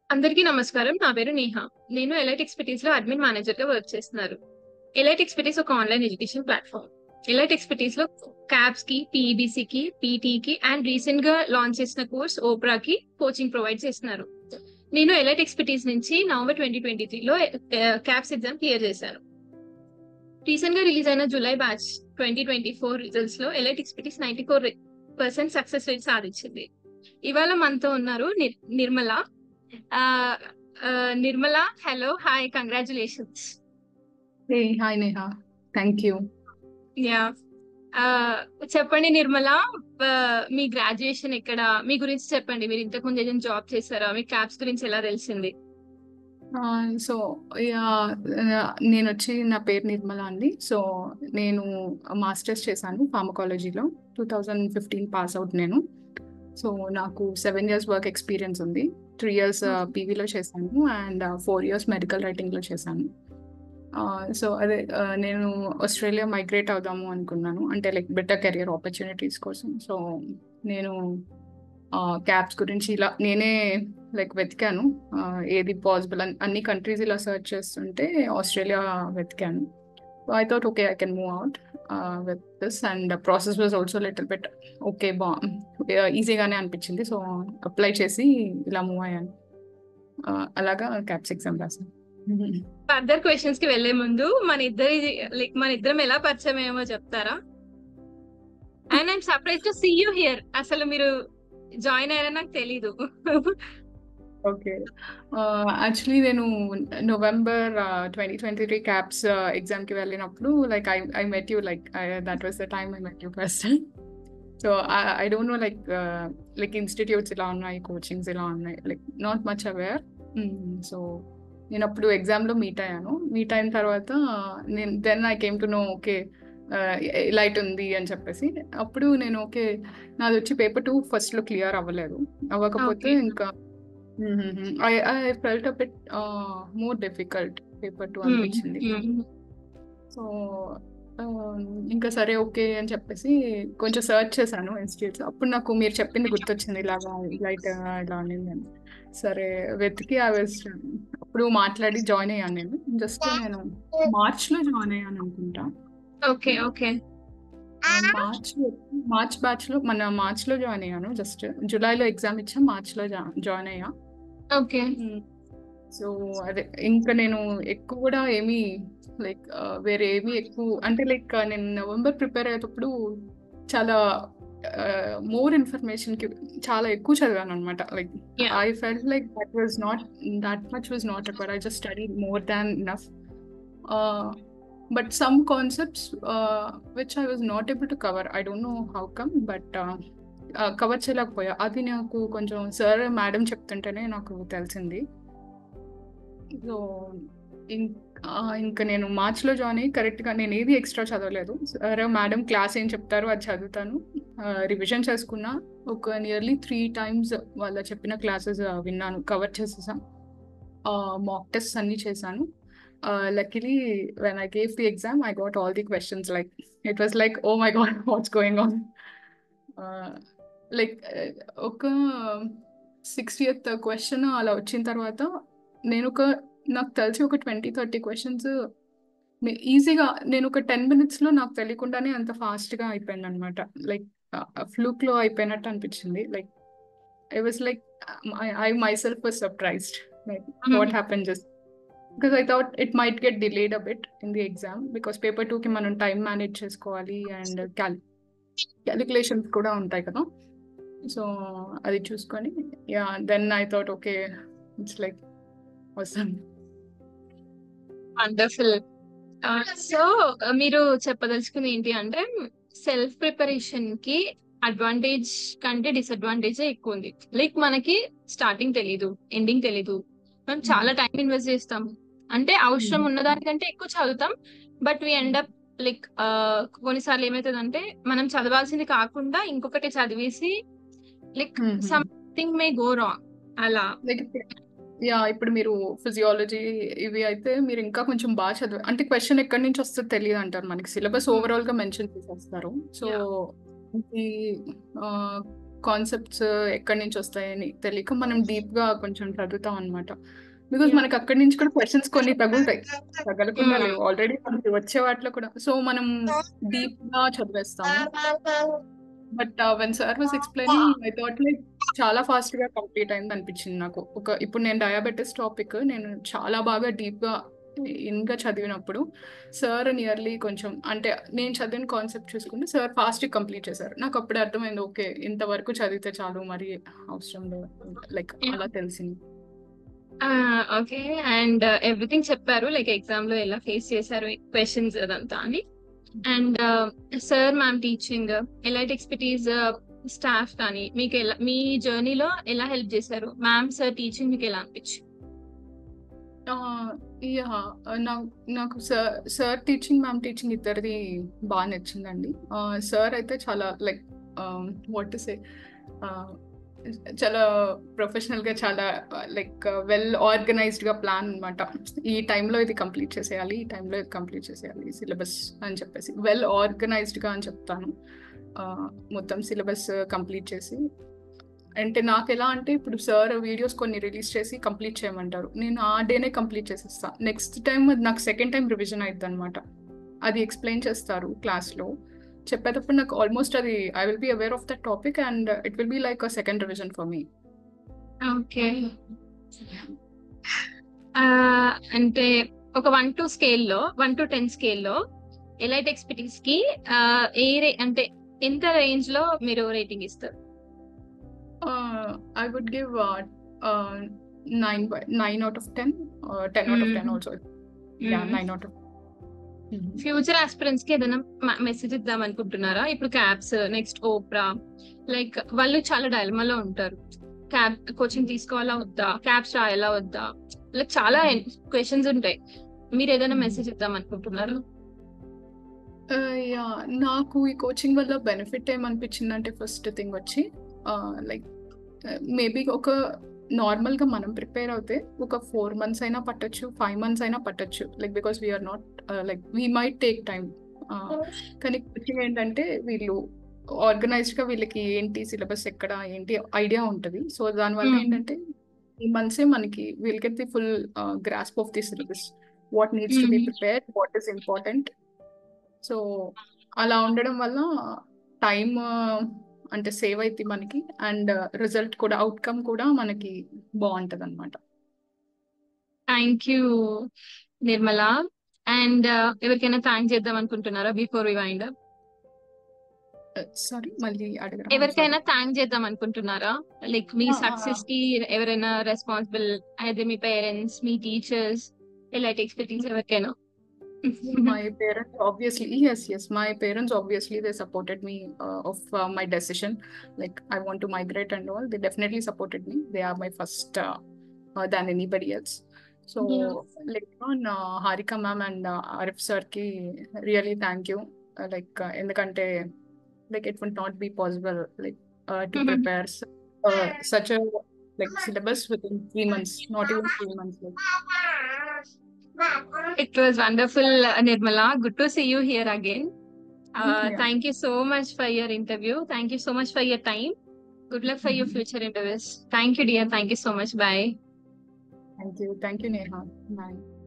అందరికీ నమస్కారం నా పేరు నేహ నేను ఎలైట్ ఎక్స్పర్టీస్ లో అడ్మిన్ మేనేజర్ గా వర్క్ చేస్తున్నారు ఎలైట్ ఎక్స్పర్టీస్ ఒక online education platform elite expertise లో క్యాబ్స్ కి పీఈబీసీ కి పీటీ కి అండ్ రీసెంట్ గా లాంచ్ చేసిన కోర్స్ ఓప్రా కి కోచింగ్ ప్రొవైడ్ చేస్తున్నారు నేను ఎలైట్ ఎక్స్పర్టీస్ నుంచి నవంబర్ ట్వంటీ ట్వంటీ త్రీలో క్యాబ్స్ ఎగ్జామ్ క్లియర్ చేశాను రీసెంట్ గా రిలీజ్ అయిన July batch twenty twenty four results లో elite expertise ninety four percent success rate సాధించింది ఇవాళ మనతో ఉన్నారు నిర్- నిర్మల ఆ, ఆ, Nirmala hello hi congratulations Hey, hi Neha. Thank you. Yeah చెప్పండి నిర్మల ఆ, మీ గ్రాడ్యుయేషన్ ఎక్కడ మీ గురించి చెప్పండి మీరు ఇంతకు ముందు ఏదైనా జాబ్ చేశారా మీ క్యాబ్స్ గురించి ఎలా తెలిసింది Uh, సో నేను వచ్చి నా పేరు నిర్మల అండి సో నేను మాస్టర్స్ చేశాను ఫార్మకాలజీలో two thousand fifteen pass out నేను సో నాకు సెవెన్ ఇయర్స్ వర్క్ ఎక్స్పీరియన్స్ ఉంది త్రీ ఇయర్స్ పీవీలో చేశాను అండ్ ఫోర్ ఇయర్స్ మెడికల్ రైటింగ్లో చేశాను సో అదే uh, నేను ఆస్ట్రేలియా మైగ్రేట్ అవుదాము అనుకున్నాను అంటే లైక్ బెటర్ కెరియర్ ఆపర్చునిటీస్ కోసం సో నేను క్యాబ్స్ గురించి ఇలా నేనే లైక్ వెతికాను ఆ, ఏది పాసిబుల్ అన్ని కంట్రీస్ ఇలా సర్చ్ చేస్తుంటే ఆస్ట్రేలియా వెతికాను I thought okay I can move out with this and process was also little bit okay బా ఈజీగానే అనిపించింది సో అప్లై చేసి ఇలా మూవ్ అయ్యాను ఆ, అలాగా క్యాబ్స్ ఎగ్జామ్ రాసాను ఫర్దర్ క్వశ్చన్స్ కి వెళ్లే ముందు మన ఇద్దరి లైక్ మన ఇద్దరం ఎలా పరిచయం ఏమో చెప్తారా and I'm surprised to see you here అసలు మీరు జాయిన్ అయ్యారని నాకు తెలీదు ఓకే యాక్చువల్లీ నేను November twenty twenty three KAPS ఎగ్జామ్కి వెళ్ళినప్పుడు like I I met you like that was the time I met you first so I don't know like like institutes ఇలా ఉన్నాయి కోచింగ్స్ ఇలా ఉన్నాయి like not much aware so నేను అప్పుడు ఎగ్జామ్లో meet అయ్యాను మీట్ అయిన తర్వాత నేను then I came to know okay light ఉంది అని చెప్పేసి అప్పుడు నేను ఓకే నాది వచ్చి పేపర్ టూ ఫస్ట్లో క్లియర్ అవ్వలేదు అవ్వకపోతే Okay. ఇంకా I I felt a bit more difficult paper two అనిపించింది సో ఇంకా సరే ఓకే అని చెప్పేసి కొంచెం సర్చ్ చేశాను ఇన్స్టిట్యూట్స్ అప్పుడు నాకు మీరు చెప్పింది గుర్తొచ్చింది ఇలాగా లైట్ ఇలా అనేది అని సరే వెతికి ఆ అప్పుడు మాట్లాడి జాయిన్ అయ్యాను నేను జస్ట్ నేను మార్చ్ లో జాయిన్ అయ్యాను అనుకుంటా okay okay March March batch లో మన మార్చ్ లో జాయిన్ అయ్యాను జస్ట్ జూలైలో ఎగ్జామ్ ఇచ్చా మార్చ్ లో జాయిన్ అయ్యా ఓకే సో అదే ఇంకా నేను ఎక్కువ కూడా ఏమీ లైక్ వేరే ఏమీ ఎక్కువ అంటే లైక్ నేను నవంబర్ ప్రిపేర్ అయ్యేటప్పుడు చాలా మోర్ ఇన్ఫర్మేషన్ కి చాలా ఎక్కువ చదివాను అనమాట like Yeah. I felt like that was not that much was not required I just study more than enough but some concepts which I was not able to cover I don't know how come but cover చేయలేకపోయా అది నాకు కొంచెం sir madam చెప్తుంటేనే నాకు తెలిసింది so ఇంకా నేను మార్చ్లో జాయిన్ అయ్యి కరెక్ట్గా నేను ఏది ఎక్స్ట్రా చదవలేదు సరే మేడం క్లాస్ ఏం చెప్తారో అది చదువుతాను రివిజన్ చేసుకున్నా ఒక నియర్లీ త్రీ టైమ్స్ వాళ్ళ చెప్పిన క్లాసెస్ విన్నాను కవర్ చేసేసాను మాక్ టెస్ట్ అన్ని చేశాను luckily when I gave the exam I got all the questions like it was like oh my God what's going on like ఒక సిక్స్టీయత్ క్వశ్చన్ అలా వచ్చిన తర్వాత నేను ఒక నాకు తెలిసి ఒక ట్వంటీ థర్టీ క్వశ్చన్స్ ఈజీగా నేను ఒక టెన్ మినిట్స్లో నాకు తెలియకుండానే అంత ఫాస్ట్గా అయిపోయింది అనమాట లైక్ ఫ్లూక్లో అయిపోయినట్టు అనిపించింది like I was like I myself was surprised like what happen just because I thought it might get delayed a bit in the exam because paper టూకి మనం టైం మేనేజ్ చేసుకోవాలి అండ్ క్యాల్ calculations కూడా ఉంటాయి కదా so అది చూసుకొని yeah then I thought okay it's like అవసరం వండర్ఫుల్ సో మీరు చెప్పదలుచుకుంది ఏంటి అంటే సెల్ఫ్ ప్రిపరేషన్ కి అడ్వాంటేజ్ కంటే డిసడ్వాంటేజ్ ఎక్కువ ఉంది లైక్ మనకి స్టార్టింగ్ తెలీదు ఎండింగ్ తెలీదు మనం చాలా టైం ఇన్వెస్ట్ చేస్తాం అంటే అవసరం ఉన్న దానికంటే ఎక్కువ చదువుతాం but we end up like కొన్నిసార్లు ఏమవుతుందంటే మనం చదవాల్సింది కాకుండా ఇంకొకటి చదివేసి like something may go wrong అలా లైక్ యా ఇప్పుడు మీరు ఫిజియాలజీ ఇవి అయితే మీరు ఇంకా కొంచెం బాగా చదివి అంటే క్వశ్చన్ ఎక్కడి నుంచి వస్తుందో తెలియదు అంటారు మనకి సిలబస్ ఓవరాల్ గా మెన్షన్ చేసేస్తారు సో Yeah. ఈ కాన్సెప్ట్స్ ఎక్కడి నుంచి వస్తాయని తెలియక మనం డీప్ గా కొంచెం చదువుతాం అనమాట బికాస్ Yeah. మనకి అక్కడి నుంచి కూడా క్వశ్చన్స్ కొన్ని తగులుతాయి తగలకుండా Mm. లేవు ఆల్రెడీ మనకి వచ్చే వాటిలో కూడా సో మనం డీప్ గా చదివేస్తాము but when sir was explaining I thought like చాలా ఫాస్ట్ గా కంప్లీట్ అయింది అనిపించింది నాకు ఒక ఇప్పుడు నేను డయాబెటీస్ టాపిక్ నేను చాలా బాగా డీప్ గా ఇన్ గా చదివినప్పుడు సార్ నియర్లీ కొంచెం అంటే నేను చదివిన కాన్సెప్ట్ చూసుకుంటే సార్ ఫాస్ట్ కంప్లీట్ చేశారు నాకు అప్పుడు అర్థమైంది ఓకే ఇంతవరకు చదివితే చాలు మరి అవసరం లేదు లైక్ అలా తెలిసింది ఓకే అండ్ ఎవ్రీథింగ్ చెప్పారు లైక్ ఎగ్జామ్ లో ఎలా ఫేస్ చేశారు క్వశ్చన్స్ అదంతా అని and sir ma'am teaching elite expertise staff కానీ మీకు ఎలా మీ జర్నీలో ఎలా హెల్ప్ చేశారు మ్యామ్ సార్ టీచింగ్ మీకు ఎలా అనిపించింది యా నాకు నాకు sir sir teaching ma'am teaching ఇద్దరిది బాగా నచ్చిందండి సార్ అయితే చాలా లైక్ వాట్ టు సే చాలా ప్రొఫెషనల్ గా చాలా లైక్ వెల్ ఆర్గనైజ్డ్ గా ప్లాన్ అనమాట ఈ టైంలో ఇది కంప్లీట్ చేసేయాలి ఈ టైంలో ఇది కంప్లీట్ చేసేయాలి సిలబస్ అని చెప్పేసి వెల్ ఆర్గనైజ్డ్ గా అని చెప్తాను మొత్తం సిలబస్ కంప్లీట్ చేసి అంటే నాకు ఎలా అంటే ఇప్పుడు సార్ వీడియోస్ కొన్ని రిలీజ్ చేసి కంప్లీట్ చేయమంటారు నేను ఆ డేనే కంప్లీట్ చేసేస్తాను నెక్స్ట్ టైం నాకు సెకండ్ టైం రివిజన్ అవుతుంది అనమాట అది ఎక్స్ప్లెయిన్ చేస్తారు క్లాస్లో చెప్పేటప్పుడు నాకు ఆల్మోస్ట్ అది I will be aware of that topic and it will be like a second revision for me okay అంటే ఒక వన్ టు స్కేల్లో వన్ టు టెన్ స్కేల్లో ఎలైట్ ఎక్స్పర్టీస్ కి ఏ రే అంటే ఎంత రేంజ్ లో మీరు రేటింగ్ ఇస్తారు I would give nine nine out of ten ten out of ten also nine out of future aspirants కి ఏదైనా మెసేజ్ ఇద్దాం అనుకుంటున్నారా ఇప్పుడు క్యాబ్స్ నెక్స్ట్ ఓప్రా లైక్ వాళ్ళు చాలా డైలమాలో ఉంటారు క్యాబ్ కోచింగ్ తీసుకోవాలా వద్దా క్యాబ్స్ రాయాలా వద్దా లైక్ చాలా క్వశ్చన్స్ ఉంటాయి మీరు ఏదైనా మెసేజ్ ఇద్దాం అనుకుంటున్నారా యా నాకు ఈ కోచింగ్ వల్ల బెనిఫిట్ ఏమనిపించింది అంటే ఫస్ట్ థింగ్ వచ్చి లైక్ మేబీ ఒక నార్మల్ గా మనం ప్రిపేర్ అవుతే ఒక ఫోర్ మంత్స్ అయినా పట్టొచ్చు ఫైవ్ మంత్స్ అయినా పట్టొచ్చు like because we're not like we might take time కానీ కోచింగ్ ఏంటంటే వీళ్ళు ఆర్గనైజ్డ్ గా వీళ్ళకి ఏంటి సిలబస్ ఎక్కడ ఏంటి ఐడియా ఉంటుంది సో దానివల్ల ఏంటంటే ఈ మంత్సే మనకి will get the full grasp of the syllabus what needs to be prepare what is important so అలా ఉండడం వల్ల టైం అంటే సేవ్ అయితే మనకి అండ్ రిజల్ట్ కూడా అవుట్కమ్ కూడా మనకి బాగుంటది అనమాట థ్యాంక్ యూ నిర్మల అండ్ ఎవరికైనా థ్యాంక్ చేద్దాం అనుకుంటున్నారా before we wind up sorry మళ్ళీ అడగరా ఎవరికైనా థ్యాంక్ చేద్దాం అనుకుంటున్నారా లైక్ మీ సక్సెస్ కి ఎవరైనా రెస్పాన్సిబుల్ అయితే మీ పేరెంట్స్ మీ టీచర్స్ ఎలాంటి ఎక్స్పెక్టింగ్స్ ఎవరికైనా my parents obviously yes yes my parents obviously they supported me uh, of uh, my decision like i want to migrate and all they definitely supported me they are my first uh, uh, than anybody else so Yeah. later on uh, harika ma'am and uh, arif sir ki really thank you uh, like uh, ఎందుకంటే like it would not be possible like uh, to Mhm. prepare s- uh, such a like syllabus within three months not even three months like It was wonderful, uh, Nirmala. Good to see you here again. Uh, Yeah. Thank you so much for your interview. Thank you so much for your time. Good luck for your Mhm. future interviews. Thank you, dear. Thank you so much. Bye. thank you thank you neha bye